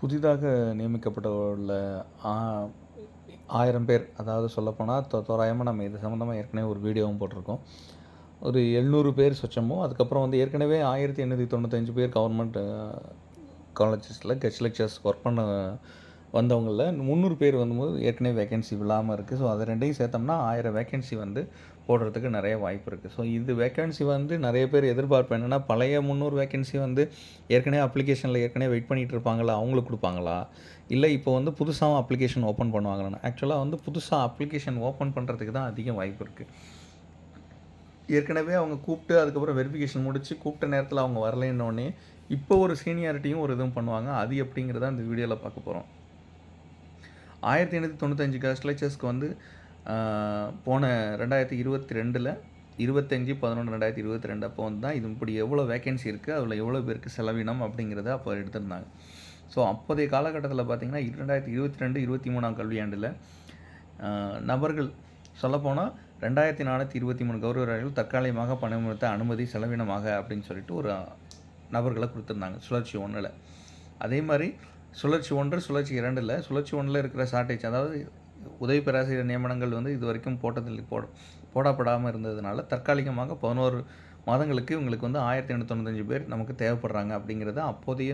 புதிதாக நியமிக்கப்பட்ட உள்ள ஆ- ஆயிரம் பேர் அதாவது சொல்லப்போனால் தோ தோராயமாக நம்ம இது சம்மந்தமாக ஏற்கனவே ஒரு வீடியோவும் போட்டிருக்கோம் ஒரு எழுநூறு பேர் சொச்சமும் அதுக்கப்புறம் வந்து ஏற்கனவே ஆயிரத்தி எண்ணூற்றி தொண்ணூத்தஞ்சு பேர் கவர்மெண்ட் காலேஜஸில் கெஸ்ட் லெக்சர்ஸ் ஒர்க் பண்ண வந்தவங்களில் முந்நூறு பேர் வந்தும்போது ஏற்கனவே வேகன்சி இல்லாமல் இருக்குது ஸோ அதை ரெண்டையும் சேர்த்தோம்னா ஆயிரம் வேகன்சி வந்து போடுறதுக்கு நிறைய வாய்ப்பு இருக்குது ஸோ இது வேகன்சி வந்து நிறைய பேர் எதிர்பார்ப்பு என்னென்னா பழைய முந்நூறு வேகன்சி வந்து ஏற்கனவே அப்ளிகேஷனில் ஏற்கனவே வெயிட் பண்ணிகிட்டு இருப்பாங்களா அவங்களுக்கு கொடுப்பாங்களா இல்லை இப்போ வந்து புதுசாக அப்ளிகேஷன் ஓப்பன் பண்ணுவாங்களான்னு ஆக்சுவலாக வந்து புதுசாக அப்ளிகேஷன் ஓப்பன் பண்ணுறதுக்கு தான் அதிக வாய்ப்பு இருக்குது ஏற்கனவே அவங்க கூப்பிட்டு அதுக்கப்புறம் வெரிஃபிகேஷன் முடிச்சு கூப்பிட்ட நேரத்தில் அவங்க வரலைன்னொடனே இப்போ ஒரு சீனியாரிட்டியும் ஒரு இதுவும் பண்ணுவாங்க அது எப்படிங்கிறத இந்த வீடியோவில் பார்க்க போகிறோம் ஆயிரத்தி எண்ணூற்றி தொண்ணூத்தஞ்சு கஸ்ட் லெக்சர்ஸ்க்கு வந்து ஆஹ், போன ரெண்டாயிரத்தி இருபத்தி ரெண்டில் இருபத்தஞ்சி பதினொன்று ரெண்டாயிரத்தி இருபத்தி ரெண்டு அப்போ வந்து தான் இது இப்படி எவ்வளோ வேகன்சி இருக்குது அதில் எவ்வளோ பேருக்கு செலவினம் அப்படிங்கிறத அப்போ எடுத்திருந்தாங்க ஸோ அப்போதைய காலகட்டத்தில் பார்த்தீங்கன்னா ரெண்டாயிரத்தி இருபத்தி ரெண்டு இருபத்தி மூணாம் கல்வியாண்டில் ஆஹ், நபர்கள் சொல்லப்போனால் ரெண்டாயிரத்தி நானூற்றி இருபத்தி மூணு கௌரவர்கள் தற்காலிகமாக பணிமுறைத்த அனுமதி செலவினமாக அப்படின்னு சொல்லிட்டு ஒரு நபர்களை கொடுத்துருந்தாங்க சுழற்சி ஒன்றில் அதே மாதிரி சுழற்சி ஒன்று சுழற்சி இரண்டில் சுழற்சி ஒன்றில் இருக்கிற ஷார்ட்டேஜ் அதாவது உதவி பேராசிரியர் நியமனங்கள் வந்து இது வரைக்கும் போட்டதில் போட போடப்படாமல் இருந்ததுனால தற்காலிகமாக பதினோரு மாதங்களுக்கு இவங்களுக்கு வந்து ஆயிரத்தி எண்ணூற்றி தொண்ணூத்தஞ்சு பேர் நமக்கு தேவைப்படுறாங்க அப்படிங்கிறது அப்போதைய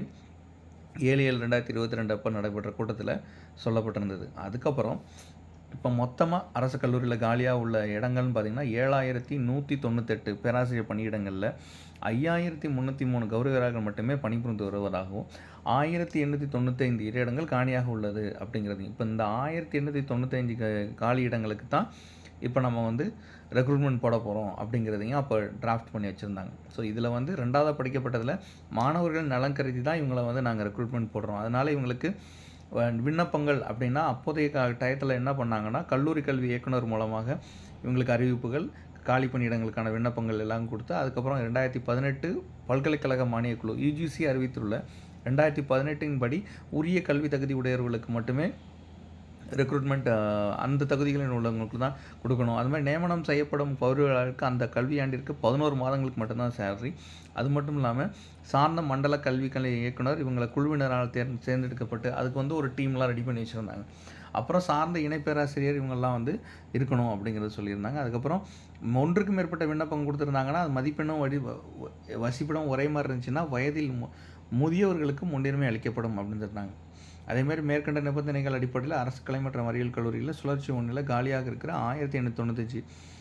ஏழு ஏழு ரெண்டாயிரத்தி இருபத்தி ரெண்டு அப்போ நடைபெற்ற கூட்டத்தில் சொல்லப்பட்டிருந்தது அதுக்கப்புறம் இப்போ மொத்தமாக அரசு கல்லூரியில் காலியாக உள்ள இடங்கள்னு பார்த்தீங்கன்னா ஏழாயிரத்தி நூற்றி தொண்ணூத்தெட்டு பேராசிரியர் பணியிடங்களில் ஐயாயிரத்தி முந்நூற்றி மூணு கௌரவர்கள் மட்டுமே பணிபுரிந்து வருவதாகவும் ஆயிரத்தி எண்ணூற்றி தொண்ணூத்தைந்து இடங்கள் காலியாக உள்ளது அப்படிங்கிறது இப்போ இந்த ஆயிரத்தி எண்ணூற்றி தொண்ணூத்தஞ்சு க காலி இடங்களுக்கு தான் இப்போ நம்ம வந்து ரெக்ரூட்மெண்ட் போட போகிறோம் அப்படிங்கிறதையும் அப்போ டிராஃப்ட் பண்ணி வச்சுருந்தாங்க ஸோ இதில் வந்து ரெண்டாவது படிக்கப்பட்டதில் மாணவர்கள் நலன் கருதி தான் இவங்களை வந்து நாங்கள் ரெக்ரூட்மெண்ட் போடுறோம் அதனால் இவங்களுக்கு அஹ், விண்ணப்பங்கள் அப்படின்னா அப்போதைய கா டயத்தில் என்ன பண்ணாங்கன்னா கல்லூரி கல்வி இயக்குனர் மூலமாக இவங்களுக்கு அறிவிப்புகள் காலி பணியிடங்களுக்கான விண்ணப்பங்கள் எல்லாம் கொடுத்து அதுக்கப்புறம் ரெண்டாயிரத்தி பதினெட்டு பல்கலைக்கழக மானியக்குழு யுஜிசி அறிவித்துள்ள ரெண்டாயிரத்தி பதினெட்டின் படி உரிய கல்வி தகுதி உடையவர்களுக்கு மட்டுமே ரெக்ரூட்மெண்ட் அந்த தகுதிகளில் உள்ளவங்களுக்கு தான் கொடுக்கணும் அது மாதிரி நியமனம் செய்யப்படும் பௌரர்களுக்கு அந்த கல்வியாண்டிற்கு பதினோரு மாதங்களுக்கு மட்டும்தான் சேலரி அது மட்டும் இல்லாமல் சார்ந்த மண்டல கல்வி கல்வி இயக்குனர் இவங்களை குழுவினரால் தேர் தேர்ந்தெடுக்கப்பட்டு அதுக்கு வந்து ஒரு டீம்லாம் ரெடி பண்ணி வச்சுருந்தாங்க அப்புறம் சார்ந்த இணை பேராசிரியர் இவங்கெல்லாம் வந்து இருக்கணும் அப்படிங்கிறத சொல்லியிருந்தாங்க அதுக்கப்புறம் ஒன்றுக்கு மேற்பட்ட விண்ணப்பம் கொடுத்துருந்தாங்கன்னா அது மதிப்பெண்ணும் வடி வ- வ- வசிப்பிடம் ஒரே மாதிரி இருந்துச்சுன்னா வயதில் மு- முதியவர்களுக்கு முன்னுரிமை அளிக்கப்படும் அப்படின்னு சொன்னாங்க அதேமாதிரி மேற்கண்ட நிபந்தனைகள் அடிப்படையில் அரசு கலை மற்றும் அறிவியல் கல்லூரியில் சுழற்சி ஒன்றில் காலியாக இருக்கிற ஆயிரத்தி எண்ணூற்றி தொண்ணூத்தஞ்சு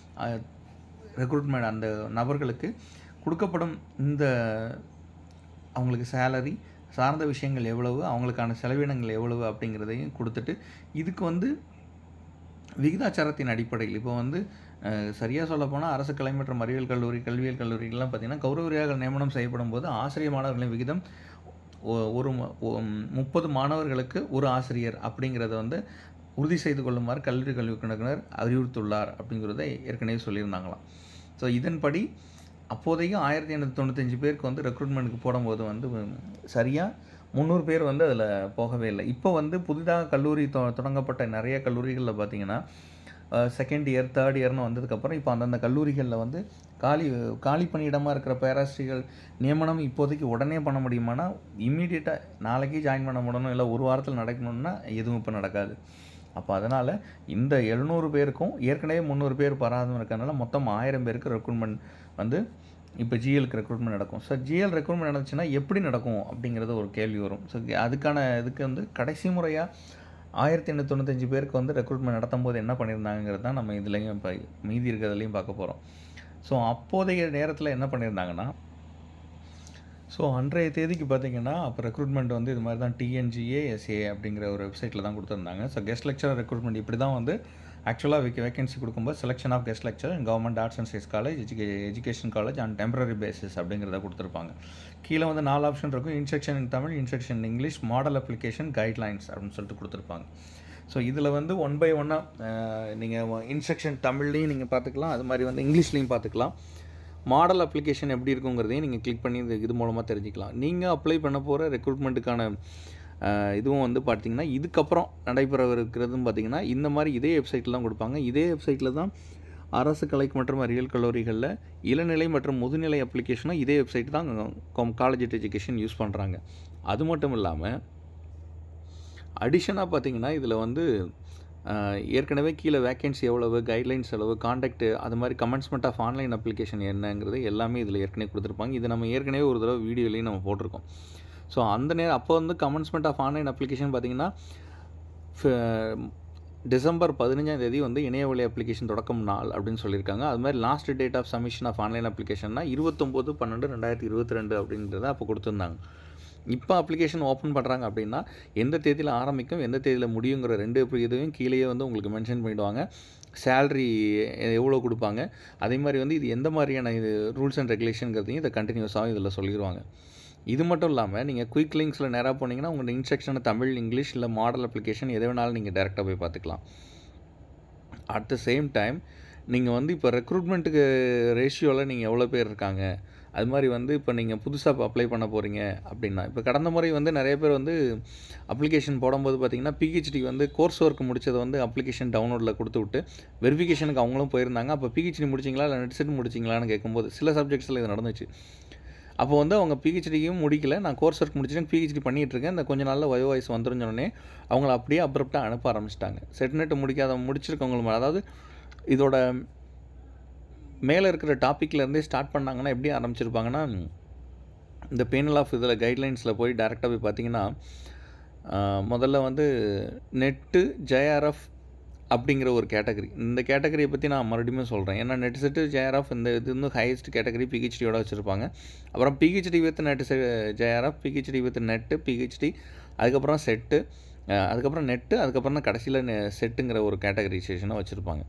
ரெக்ரூட்மெண்ட் அந்த நபர்களுக்கு கொடுக்கப்படும் இந்த அவங்களுக்கு சேலரி சார்ந்த விஷயங்கள் எவ்வளவு அவங்களுக்கான செலவினங்கள் எவ்வளவு அப்படிங்கிறதையும் கொடுத்துட்டு இதுக்கு வந்து விகிதாச்சாரத்தின் அடிப்படையில் இப்போ வந்து சரியாக சொல்லப்போனால் அரசு கலை மற்றும் அறிவியல் கல்லூரி கல்வியியல் கல்லூரிகள்லாம் பார்த்திங்கன்னா கௌரவரியாக நியமனம் செய்யப்படும் போது ஆசிரியர் மாணவர்களின் விகிதம் ஒ- ஒரு ம- ஒ- முப்பது மாணவர்களுக்கு ஒரு ஆசிரியர் அப்படிங்கிறத வந்து உறுதி செய்து கொள்ளுமாறு கல்வி கல்விக்குழுவினர் அறிவுறுத்துள்ளார் அப்படிங்கிறத ஏற்கனவே சொல்லியிருந்தாங்களாம் ஸோ இதன்படி அப்போதைக்கு ஆயிரத்தி எண்ணூற்றி தொண்ணூத்தஞ்சு பேருக்கு வந்து ரெக்ரூட்மெண்ட்டுக்கு போடும்போது வந்து சரியாக முந்நூறு பேர் வந்து அதில் போகவே இல்லை இப்போ வந்து புதிதாக கல்லூரி தொ தொடங்கப்பட்ட நிறைய கல்லூரிகளில் பார்த்தீங்கன்னா செகண்ட் இயர் தேர்ட் இயர்னு வந்ததுக்கப்புறம் இப்போ அந்தந்த கல்லூரிகளில் வந்து காலி காலி பணியிடமாக இருக்கிற பேராசிரியர்கள் நியமனம் இப்போதைக்கு உடனே பண்ண முடியுமானா இம்மீடியட்டாக நாளைக்கு ஜாயின் பண்ண முடியணும் இல்லை ஒரு வாரத்தில் நடக்கணும்னா எதுவும் இப்போ நடக்காது அப்போ அதனால் இந்த எழுநூறு பேருக்கும் ஏற்கனவே முந்நூறு பேர் பராதம் இருக்கறனால மொத்தம் ஆயிரம் பேருக்கு ரெக்ரூட்மெண்ட் வந்து இப்போ ஜிஎலுக்கு ரெக்ரூட்மெண்ட் நடக்கும் ஸோ ஜிஎல் ரெக்ரூட்மெண்ட் நடந்துச்சுன்னா எப்படி நடக்கும் அப்படிங்கிறது ஒரு கேள்வி வரும் ஸோ அதுக்கான இதுக்கு வந்து கடைசி முறையாக ஆயிரத்தி எண்ணூற்றி தொண்ணூத்தஞ்சு பேருக்கு வந்து ரெக்ரூட்மெண்ட் நடத்தும் போது என்ன பண்ணியிருந்தாங்கிறது தான் நம்ம இதுலேயும் இப்போ மீதி இருக்கிறதுலையும் பார்க்க போகிறோம் ஸோ அப்போதைய நேரத்தில் என்ன பண்ணியிருந்தாங்கன்னா ஸோ அன்றைய தேதிக்கு பார்த்தீங்கன்னா அப்போ ரெக்ரூட்மெண்ட் வந்து இது மாதிரி தான் டிஎன்ஜிஏ எஸ்ஏ அப்படிங்கிற ஒரு வெப்சைட்டில் தான் கொடுத்துருந்தாங்க ஸோ கெஸ்ட் லெக்சர் ரெக்ரூட்மெண்ட் இப்படி தான் வந்து ஆக்சுவலாக வேக்க வேகன்சி கொடுக்கும்போது selection of guest lecture government arts and science college எஜுகே education college and temporary basis அப்படிங்கிறத கொடுத்துருப்பாங்க கீழே வந்து நாலு ஆப்ஷன் இருக்கும் instruction in Tamil instruction in English model application guidelines அப்படின்னு சொல்லிட்டு கொடுத்துருப்பாங்க ஸோ இதில் வந்து ஒன் பை ஒன்னாக நீங்கள் இன்ஸ்ட்ரக்ஷன் தமிழ்லையும் நீங்கள் பார்த்துக்கலாம் அது மாதிரி வந்து இங்கிலீஷ்லையும் பார்த்துக்கலாம் மாடல் அப்ளிகேஷன் எப்படி இருக்குங்கிறதையும் நீங்கள் கிளிக் பண்ணி இது இது மூலமாக தெரிஞ்சுக்கலாம் நீங்கள் அப்ளை பண்ண போகிற ரெக்ரூட்மெண்ட்டுக்கான இதுவும் வந்து பார்த்தீங்கன்னா இதுக்கப்புறம் நடைபெறவிருக்கிறதும் பார்த்தீங்கன்னா இந்த மாதிரி இதே வெப்சைட்டில் தான் கொடுப்பாங்க இதே வெப்சைட்டில் தான் அரசு கலை மற்றும் அறிவியல் கல்லூரிகளில் இளநிலை மற்றும் முதுநிலை அப்ளிகேஷனும் இதே வெப்சைட் தான் காலேஜ் எஜுகேஷன் யூஸ் பண்ணுறாங்க அது மட்டும் இல்லாமல் அடிஷனாக பார்த்தீங்கன்னா இதில் வந்து அஹ், ஏற்கனவே கீழே வேக்கன்சி எவ்வளவு கைட்லைன்ஸ் எவ்வளவு காண்டாக்ட் அது மாதிரி கமெண்ட்ஸ்மெண்ட் ஆஃப் ஆன்லைன் அப்ளிகேஷன் என்னங்கிறது எல்லாமே இதில் ஏற்கனவே கொடுத்துருப்பாங்க இது நம்ம ஏற்கனவே ஒரு தடவை வீடியோலையும் நம்ம போட்டிருக்கோம் ஸோ அந்த நேரம் அப்போ வந்து கமெண்ட்ஸ்மெண்ட் ஆஃப் ஆன்லைன் அப்ளிகேஷன் பார்த்தீங்கன்னா ஃப- டிசம்பர் பதினஞ்சாம் தேதி வந்து இணையவழி அப்ளிகேஷன் தொடக்கம் நாள் அப்படின்னு சொல்லியிருக்காங்க அது மாதிரி last date of submission of online அப்ளிகேஷன்னா இருபத்தொம்போது பன்னெண்டு ரெண்டாயிரத்தி இருபத்தி ரெண்டு அப்படின்றத அப்போ கொடுத்துருந்தாங்க இப்போ அப்ளிகேஷன் ஓப்பன் பண்ணுறாங்க அப்படின்னா எந்த தேதியில் ஆரம்பிக்கும் எந்த தேதியில் முடியுங்கிற ரெண்டு இதுவும் கீழேயே வந்து உங்களுக்கு மென்ஷன் பண்ணிடுவாங்க சேல்ரி எவ்வளோ கொடுப்பாங்க அதே மாதிரி வந்து இது எந்த மாதிரியான இது ரூல்ஸ் அண்ட் ரெகுலேஷனுங்கிறதையும் இதை கண்டினியூஸாக இதில் சொல்லிடுவாங்க இது மட்டும் இல்லாமல் நீங்கள் குயிக் லிங்க்ஸில் நேராக போனீங்கன்னா உங்களோட இன்ஸ்ட்ரக்ஷனை தமிழ் இங்கிலீஷ் இல்லை மாடல் அப்ளிகேஷன் எது வேணாலும் நீங்கள் டேரெக்டாக போய் பார்த்துக்கலாம் அட் த சேம் டைம் நீங்கள் வந்து இப்போ ரெக்ரூட்மெண்ட்டுக்கு ரேஷியோவில் நீங்கள் எவ்வளோ பேர் இருக்காங்க அது மாதிரி வந்து இப்போ நீங்கள் புதுசாக அப்ளை பண்ண போகிறீங்க அப்படின்னா இப்போ கடந்த முறை வந்து நிறைய பேர் வந்து அப்ளிகேஷன் போடும்போது பார்த்தீங்கன்னா பிஹெச்டி வந்து கோர்ஸ் ஒர்க் முடிச்சதை வந்து அப்ளிகேஷன் டவுன்லோடில் கொடுத்து விட்டு வெரிஃபிகேஷனுக்கு அவங்களும் போயிருந்தாங்க அப்போ பிஹெச்டி முடிச்சிங்களா இல்லை நெட் செட் முடிச்சிங்களான்னு கேட்கும்போது சில சப்ஜெக்ட்ஸில் இது நடந்துச்சு அப்போ வந்து அவங்க பிஹெச்டியும் முடிக்கல நான் கோர்ஸ் ஒர்க் முடிச்சுட்டு பிஹெச்டி பண்ணிகிட்டு இருக்கேன் இந்த கொஞ்ச நாளில் வயோ வயசு வந்துருன்னு சொன்னோடனே அவங்கள அப்படியே அப்ரப்டாக அனுப்ப ஆரம்பிச்சிட்டாங்க செட் நெட் முடிக்காத முடிச்சிருக்கவங்களும் அதாவது இதோட மேலே இருக்கிற டாப்பிக்கில் இருந்தே ஸ்டார்ட் பண்ணாங்கன்னா எப்படி ஆரம்பிச்சிருப்பாங்கன்னா இந்த பேனல் ஆஃப் இதில் கைட்லைன்ஸில் போய் டேரெக்டாக போய் பார்த்தீங்கன்னா ஆஹ், முதல்ல வந்து நெட்டு ஜேஆர்எஃப் அப்படிங்கிற ஒரு கேட்டகரி இந்த கேட்டகரியை பற்றி நான் மறுபடியும் சொல்கிறேன் ஏன்னா நெட் செட்டு ஜேஆர்எஃப் இந்த இது வந்து ஹையஸ்ட் கேட்டகரி பிஹெச்டியோட வச்சுருப்பாங்க அப்புறம் பிஹெச்டி வித் நெட் செ JRF PhD with NET PhD அதுக்கப்புறம் செட்டு அதுக்கப்புறம் நெட்டு அதுக்கப்புறம் தான் கடைசியில் செட்டுங்கிற ஒரு கேட்டகரைசேஷனை வச்சுருப்பாங்க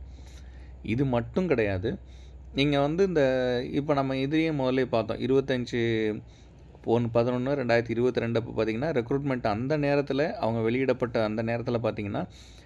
இது மட்டும் கிடையாது நீங்கள் வந்து இந்த இப்போ நம்ம இதையும் முதல்ல பார்த்தோம் இருபத்தஞ்சி ஒன்று பதினொன்று ரெண்டாயிரத்தி இருபத்தி ரெண்டு அப்போ பார்த்தீங்கன்னா ரெக்ரூட்மெண்ட் அந்த நேரத்தில் அவங்க வெளியிடப்பட்ட அந்த நேரத்தில் பார்த்தீங்கன்னா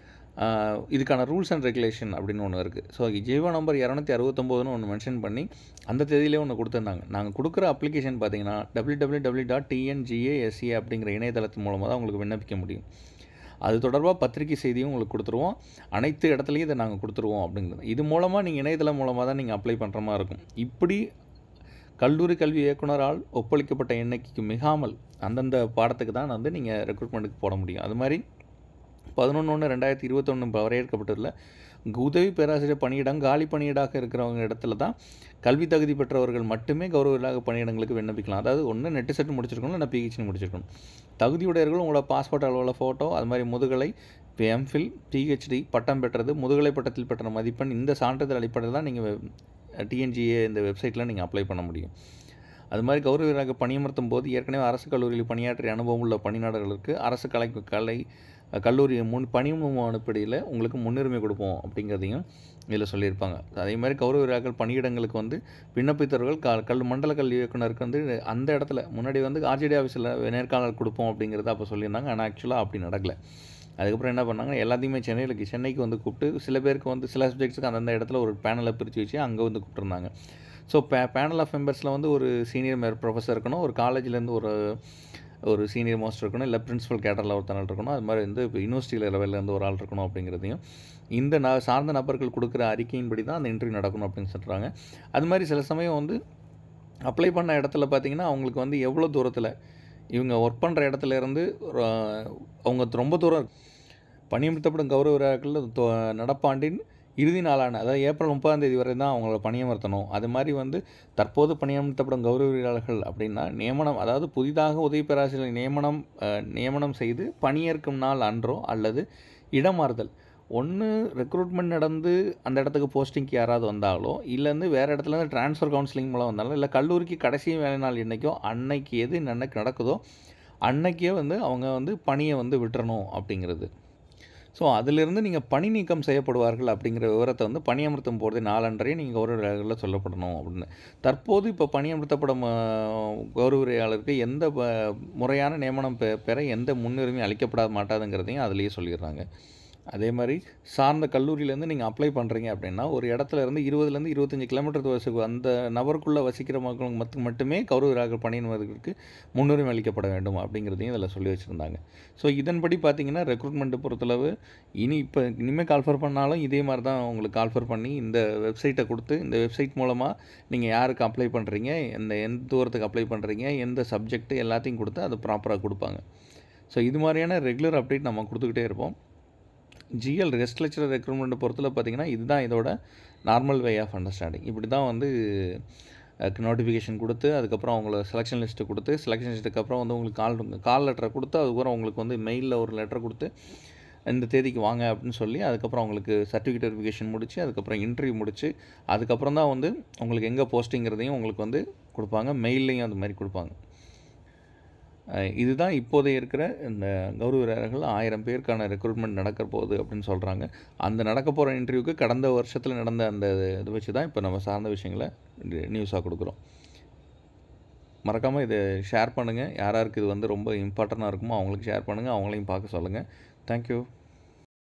ஆஹ், இதுக்கான ரூல்ஸ் அண்ட் ரெகுலேஷன் அப்படின்னு ஒன்று இருக்குது ஸோ ஜீவோ நம்பர் இரநூத்தி அறுபத்தொம்போதுன்னு ஒன்று மென்ஷன் பண்ணி அந்த தேதியிலே ஒன்று கொடுத்துருந்தாங்க நாங்கள் கொடுக்குற அப்ளிகேஷன் பார்த்தீங்கன்னா W W W dot TNGASC அப்படிங்கிற இணையதளத்தின் மூலமாக தான் உங்களுக்கு விண்ணப்பிக்க முடியும் அது தொடர்பாக பத்திரிகை செய்தியும் உங்களுக்கு கொடுத்துருவோம் அனைத்து இடத்துலையும் இதை நாங்கள் கொடுத்துருவோம் அப்படிங்கிறது இது மூலமாக நீங்கள் இணையதளம் மூலமாக தான் நீங்கள் அப்ளை பண்ணுற மாதிரி இருக்கும் இப்படி கல்லூரி கல்வி இயக்குனரால் ஒப்பளிக்கப்பட்ட எண்ணிக்கைக்கு மிகாமல் அந்தந்த பாடத்துக்கு தான் வந்து நீங்கள் ரெக்ரூட்மெண்ட்டுக்கு போட முடியும் அது மாதிரி பதினொன்று ஒன்று ரெண்டாயிரத்தி இருபத்தொன்று வரையறுக்கப்பட்டுள்ள உதவி பேராசிரியர் பணியிடம் காலி பணியிடாக இருக்கிறவங்க இடத்துல தான் கல்வி தகுதி பெற்றவர்கள் மட்டுமே கௌரவ பணியிடங்களுக்கு விண்ணப்பிக்கலாம் அதாவது ஒன்று நெட்டு செட் முடிச்சிருக்கணும் இல்லை பிஹெச்டி முடிச்சிருக்கணும் தகுதியுடையவர்கள் உங்களோட பாஸ்போர்ட் அளவில் ஃபோட்டோ அது மாதிரி முதுகலை இப்போ எம்ஃபில் பிஹெச்டி பட்டம் பெற்றது முதுகலை பட்டத்தில் பெற்ற மதிப்பெண் இந்த சான்றிதழ் அடிப்படையில் தான் நீங்கள் டிஎன்ஜிஏ இந்த வெப்சைட்டில் நீங்கள் அப்ளை பண்ண முடியும் அது மாதிரி கௌரவராக பணியமர்த்தும் போது ஏற்கனவே அரசு கல்லூரியில் பணியாற்றிய அனுபவம் உள்ள பணியாளர்களுக்கு அரசு கலை கலை கல்லூரி முன் பணிமுக அனுப்படியில் உங்களுக்கு முன்னுரிமை கொடுப்போம் அப்படிங்கிறதையும் இதில் சொல்லியிருப்பாங்க அதே மாதிரி கௌரவராக்கள் பணியிடங்களுக்கு வந்து விண்ணப்பித்தவர்கள் க கல் மண்டல கல்வி இயக்குனருக்கு வந்து அந்த இடத்துல முன்னாடி வந்து ஆர்ஜிடி ஆஃபீஸில் நேர்காணல் கொடுப்போம் அப்படிங்கிறத அப்போ சொல்லியிருந்தாங்க ஆனால் ஆக்சுவலாக அப்படி நடக்கலை அதுக்கப்புறம் என்ன பண்ணாங்க எல்லாத்தையுமே சென்னையில் சென்னைக்கு வந்து கூப்பிட்டு சில பேருக்கு வந்து சில சப்ஜெக்ட்ஸுக்கு அந்தந்த இடத்துல ஒரு பேனலை பிரித்து வச்சு அங்கே வந்து கூப்பிட்டுருந்தாங்க ஸோ பே பேனல் ஆஃப் மெம்பர்ஸில் வந்து ஒரு சீனியர் மே ப்ரொஃபஸர் இருக்கணும் ஒரு காலேஜ்லேருந்து ஒரு ஒரு சீனியர் மோஸ்ட் இருக்கணும் இல்லை பிரின்சிபல் கேட்டரில் ஒருத்தனால் இருக்கணும் அது மாதிரி வந்து இப்போ யூனிவர்சிட்டி லெவல்லேருந்து ஒரு ஆள் இருக்கணும் அப்படிங்கிறதையும் இந்த ந சார்ந்த நபர்கள் கொடுக்குற அறிக்கையின்படி தான் அந்த இன்டர்வியூ நடக்கணும் அப்படின்னு சொல்கிறாங்க அது மாதிரி சில சமயம் வந்து அப்ளை பண்ண இடத்துல பார்த்தீங்கன்னா அவங்களுக்கு வந்து எவ்வளோ தூரத்தில் இவங்க ஒர்க் பண்ணுற இடத்துல இருந்து ஒரு, அவங்க ரொம்ப தூரம் பணியமர்த்தப்படும் கௌரவ விழாக்கள் தொ- நடப்பாண்டின் இறுதி நாளான அதாவது ஏப்ரல் முப்பதாம் தேதி வரை தான் அவங்கள பணியமர்த்தணும் அது மாதிரி வந்து தற்போது பணியமர்த்தப்படும் கௌரவ வீரர்கள் அப்படின்னா நியமனம் அதாவது புதிதாக உதவி பேராசிரியர் நியமனம் அஹ், நியமனம் செய்து பணியேற்கும் நாள் அன்றோ அல்லது இடமாறுதல் ஒன்று ரெக்ரூட்மெண்ட் நடந்து அந்த இடத்துக்கு போஸ்டிங்க்கு யாராவது வந்தாலோ இல்லைருந்து வேறு இடத்துலேருந்து ட்ரான்ஸ்ஃபர் கவுன்சிலிங் மூலம் வந்தாலும் இல்லை கல்லூரிக்கு கடைசி வேலை நாள் என்னைக்கோ அன்னைக்கு எது அன்னைக்கு நடக்குதோ அன்னைக்கே வந்து அவங்க வந்து பணியை வந்து விட்டுறணும் அப்படிங்கிறது ஸோ அதிலிருந்து நீங்கள் பணி நீக்கம் செய்யப்படுவார்கள் அப்படிங்கிற விவரத்தை வந்து பணியமர்த்தும் போது நாளன்றையே நீங்கள் கௌரவர்களில் சொல்லப்படணும் அப்படின்னு தற்போது இப்போ பணியமர்த்தப்படும் ஆஹ், கௌரவரியாளருக்கு எந்த ப- முறையான நியமனம் பெ பெற எந்த முன்னுரிமை அளிக்கப்பட மாட்டாதுங்கிறதையும் அதிலேயே சொல்லிடுறாங்க அதே மாதிரி சார்ந்த கல்லூரியிலேருந்து நீங்கள் அப்ளை பண்ணுறீங்க அப்படின்னா ஒரு இடத்துல இருந்து இருபதுலேருந்து இருபத்தஞ்சி கிலோமீட்டர் வசிக்கு அந்த நபருக்குள்ளே வசிக்கிற மக்களுக்கு மத்து மட்டுமே கௌரவராக பணியினருக்கு முன்னுரிமை அளிக்கப்பட வேண்டும் அப்படிங்கிறதையும் இதில் சொல்லி வச்சுருந்தாங்க ஸோ இதன்படி பார்த்தீங்கன்னா ரெக்ரூட்மெண்ட்டை பொறுத்தளவு இனி இப்போ இனிமேல் கால்ஃபர் பண்ணாலும் இதே மாதிரி தான் உங்களுக்கு கால்ஃபர் பண்ணி இந்த வெப்சைட்டை கொடுத்து இந்த வெப்சைட் மூலமாக நீங்கள் யாருக்கு அப்ளை பண்ணுறீங்க எந்த எந்த தூரத்துக்கு அப்ளை பண்ணுறீங்க எந்த சப்ஜெக்ட் எல்லாத்தையும் கொடுத்து அது ப்ராப்பராக கொடுப்பாங்க ஸோ இது மாதிரியான ரெகுலர் அப்டேட் நம்ம கொடுத்துக்கிட்டே இருப்போம் ஜிஎல் ரெஸ்ட் லெக்சரர் ரெக்ரூட்மெண்ட் பொறுத்தல பார்த்தீங்கன்னா இதுதான் இதோட நார்மல் வே ஆஃப் அண்டர்ஸ்டாண்டிங் இப்படி தான் வந்து நோட்டிஃபிகேஷன் கொடுத்து அதுக்கப்புறம் அவங்கள செலெக்ஷன் லிஸ்ட்டு கொடுத்து செலெக்ஷன் லிஸ்ட்டுக்கு அப்புறம் வந்து உங்களுக்கு கால் கால் லெட்டரை கொடுத்து அதுக்கப்புறம் உங்களுக்கு வந்து மெயிலில் ஒரு லெட்டர் கொடுத்து இந்த தேதிக்கு வாங்க அப்படின்னு சொல்லி அதுக்கப்புறம் அவங்களுக்கு சர்டிஃபிகேட் வெரிஃபிகேஷன் முடித்து அதுக்கப்புறம் இன்டர்வியூ முடித்து அதுக்கப்புறம் தான் வந்து உங்களுக்கு எங்கே போஸ்டிங்கிறதையும் உங்களுக்கு வந்து கொடுப்பாங்க மெயில்லையும் அது மாதிரி கொடுப்பாங்க அஹ் இதுதான் இப்போதைய இருக்கிற இந்த கௌரவ வீரர்கள் ஆயிரம் பேருக்கான ரெக்ரூட்மெண்ட் நடக்க போகுது அப்படின்னு சொல்கிறாங்க அந்த நடக்க போகிற இன்டர்வியூக்கு கடந்த வருஷத்தில் நடந்த அந்த இதை வச்சு தான் இப்போ நம்ம சார்ந்த விஷயங்களை நியூஸாக கொடுக்குறோம் மறக்காமல் இதை ஷேர் பண்ணுங்கள் யார் யாருக்கு இது வந்து ரொம்ப இம்பார்ட்டண்ட்டாக இருக்குமோ அவங்களுக்கு ஷேர் பண்ணுங்கள் அவங்களையும் பார்க்க சொல்லுங்கள் தேங்க்யூ